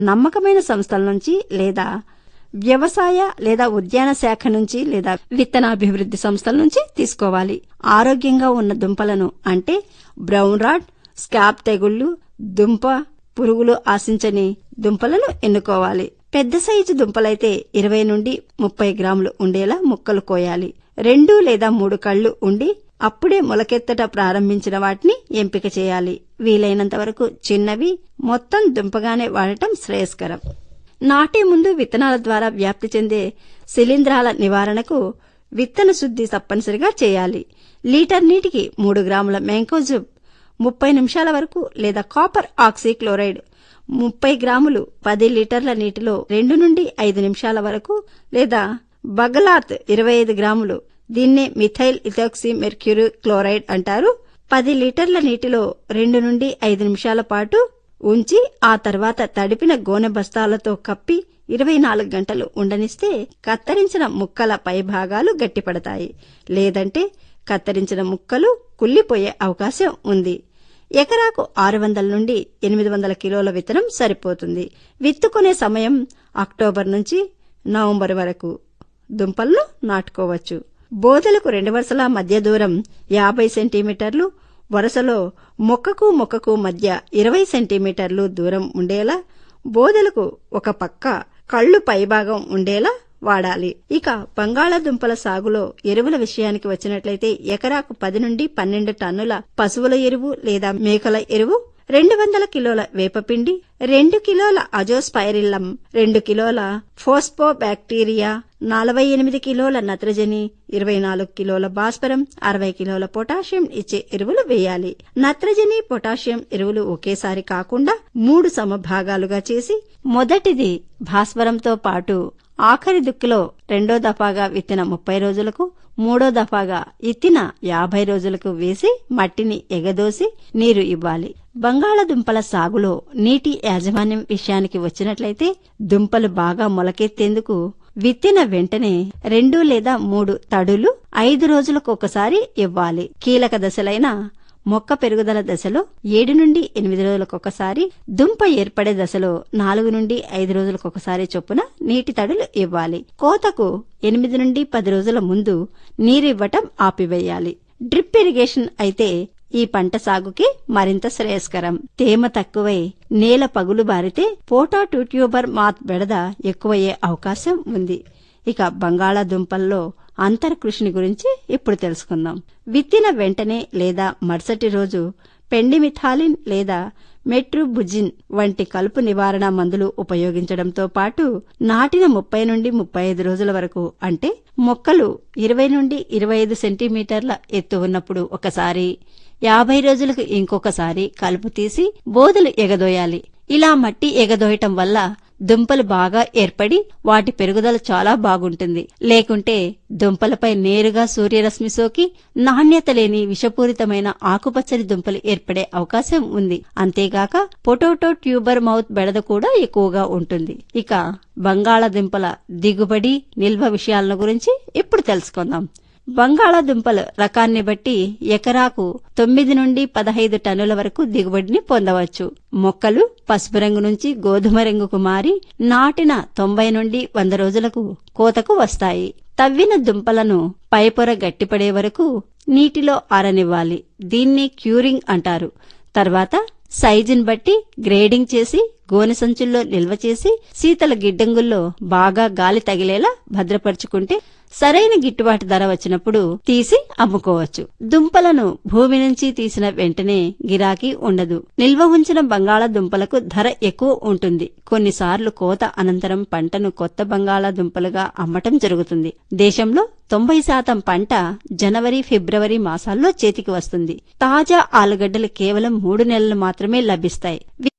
నమ్మకమైన సంస్థల నుంచి లేదా వ్యవసాయ లేదా ఉద్యాన శాఖ నుంచి లేదా విత్తనాభివృద్ధి సంస్థల నుంచి తీసుకోవాలి ఆరోగ్యంగా ఉన్న దుంపలను అంటే బ్రౌన్ రాడ్ స్కాబ్ తెగుళ్లు దుంప పురుగులు ఆశించని దుంపలను ఎన్నుకోవాలి పెద్ద సైజు దుంపలైతే ఇరవై నుండి ముప్పై గ్రాములు ఉండేలా ముక్కలు కోయాలి రెండు లేదా మూడు కళ్ళు ఉండి అప్పుడే మొలకెత్తట ప్రారంభించిన వాటిని ఎంపిక చేయాలి వీలైనంత వరకు చిన్నవి మొత్తం దుంపగానే వాడటం శ్రేయస్కరం నాటే ముందు విత్తనాల ద్వారా వ్యాప్తి చెందే శిలీంధ్రాల నివారణకు విత్తన శుద్ధి తప్పనిసరిగా చేయాలి లీటర్ నీటికి మూడు గ్రాముల మ్యాంకోజుబ్ ముప్పై నిమిషాల వరకు లేదా కాపర్ ఆక్సీక్లోరైడ్ ముప్పై గ్రాములు పది లీటర్ల నీటిలో రెండు నుండి ఐదు నిమిషాల వరకు లేదా బగలాత్ ఇరవై ఐదు గ్రాములు దీన్నే మిథైల్ ఇథాక్సీ మెర్క్యూరీ క్లోరైడ్ అంటారు పది లీటర్ల నీటిలో రెండు నుండి ఐదు నిమిషాల పాటు ఉంచి ఆ తర్వాత తడిపిన గోనె బస్తాలతో కప్పి ఇరవై నాలుగు గంటలు ఉండనిస్తే కత్తరించిన ముక్కల పైభాగాలు గట్టిపడతాయి లేదంటే కత్తరించిన ముక్కలు కుళ్ళిపోయే అవకాశం ఉంది ఎకరాకు ఆరు వందల నుండి ఎనిమిది వందల కిలోల విత్తనం సరిపోతుంది విత్తుకునే సమయం అక్టోబర్ నుంచి నవంబర్ వరకు దుంపలను నాటుకోవచ్చు బోదలకు రెండు వరుసల మధ్య దూరం యాభై సెంటీమీటర్లు వరుసలో మొక్కకు మొక్కకు మధ్య ఇరవై సెంటీమీటర్లు దూరం ఉండేలా బోదలకు ఒక పక్క కళ్ళు పైభాగం ఉండేలా వాడాలి ఇక బంగాళాదుంపల సాగులో ఎరువుల విషయానికి వచ్చినట్లయితే ఎకరాకు పది నుండి పన్నెండు టన్నుల పశువుల ఎరువు లేదా మేకల ఎరువు రెండు వందల కిలోల వేపపిండి రెండు కిలోల అజోస్పైరిల్లం రెండు కిలోల ఫోస్పో బ్యాక్టీరియా నలభై ఎనిమిది కిలోల నత్రజని ఇరవై నాలుగు కిలోల భాస్వరం అరవై కిలోల పొటాషియం ఇచ్చే ఎరువులు వేయాలి నత్రజని పొటాషియం ఎరువులు ఒకేసారి కాకుండా మూడు సమభాగాలుగా చేసి మొదటిది భాస్వరంతో పాటు ఆఖరి దుక్కిలో రెండో దఫాగా విత్తిన ముప్పై రోజులకు మూడో దఫాగా ఇత్తిన యాభై రోజులకు వేసి మట్టిని ఎగదోసి నీరు ఇవ్వాలి బంగాళదుంపల సాగులో నీటి యాజమాన్యం విషయానికి వచ్చినట్లయితే దుంపలు బాగా మొలకెత్తేందుకు విత్తిన వెంటనే రెండు లేదా మూడు తడులు ఐదు రోజులకు ఒకసారి ఇవ్వాలి కీలక దశలైన మొక్క పెరుగుదల దశలో ఏడు నుండి ఎనిమిది రోజులకొకసారి దుంప ఏర్పడే దశలో నాలుగు నుండి ఐదు రోజులకొకసారి చొప్పున నీటి తడులు ఇవ్వాలి కోతకు ఎనిమిది నుండి పది రోజుల ముందు నీరివ్వటం ఆపివేయాలి డ్రిప్ ఇరిగేషన్ అయితే ఈ పంట సాగుకి మరింత శ్రేయస్కరం తేమ తక్కువై నేల పగులు బారితే పోటాటు ట్యూబర్ మాత్ బెడద ఎక్కువయ్యే అవకాశం ఉంది ఇక బంగాళాదుంపల్లో అంతర్కృషిని గురించి ఇప్పుడు తెలుసుకుందాం విత్తిన వెంటనే లేదా మరుసటి రోజు పెండిమిథాలిన్ లేదా మెట్రుబుజిన్ వంటి కలుపు నివారణ మందులు ఉపయోగించడంతో పాటు నాటిన ముప్పై నుండి ముప్పై ఐదు రోజుల వరకు అంటే మొక్కలు ఇరవై నుండి ఇరవై ఐదు సెంటీమీటర్ల ఎత్తు ఉన్నప్పుడు ఒకసారి యాభై రోజులకు ఇంకొకసారి కలుపు తీసి బోదలు ఎగదోయాలి ఇలా మట్టి ఎగదోయటం వల్ల దుంపలు బాగా ఏర్పడి వాటి పెరుగుదల చాలా బాగుంటుంది లేకుంటే దుంపలపై నేరుగా సూర్యరశ్మి సోకి నాణ్యత లేని విషపూరితమైన ఆకుపచ్చని దుంపలు ఏర్పడే అవకాశం ఉంది అంతేగాక పొటాటో ట్యూబర్ మౌత్ బెడద కూడా ఎక్కువగా ఉంటుంది ఇక బంగాళాదుంపల దిగుబడి నిల్వ విషయాలను గురించి ఇప్పుడు తెలుసుకుందాం బంగాళాదుంపల రకాన్ని బట్టి ఎకరాకు తొమ్మిది నుండి పదహైదు టన్నుల వరకు దిగుబడిని పొందవచ్చు మొక్కలు పసుపు రంగు నుంచి గోధుమ రంగుకు మారి నాటిన తొంభై నుండి వంద రోజులకు కోతకు వస్తాయి తవ్విన దుంపలను పైపొర గట్టిపడే వరకు నీటిలో ఆరనివ్వాలి దీన్ని క్యూరింగ్ అంటారు తర్వాత సైజుని బట్టి గ్రేడింగ్ చేసి గోనె సంచుల్లో నిల్వ చేసి శీతల గిడ్డంగుల్లో బాగా గాలి తగిలేలా భద్రపరుచుకుంటే సరైన గిట్టుబాటు ధర వచ్చినప్పుడు తీసి అమ్ముకోవచ్చు దుంపలను భూమి నుంచి తీసిన వెంటనే గిరాకీ ఉండదు నిల్వ ఉంచిన బంగాళాదుంపలకు ధర ఎక్కువ ఉంటుంది కొన్నిసార్లు కోత అనంతరం పంటను కొత్త బంగాళాదుంపలుగా అమ్మటం జరుగుతుంది దేశంలో తొంభై శాతం పంట జనవరి ఫిబ్రవరి మాసాల్లో చేతికి వస్తుంది తాజా ఆలుగడ్డలు కేవలం మూడు నెలలు మాత్రమే లభిస్తాయి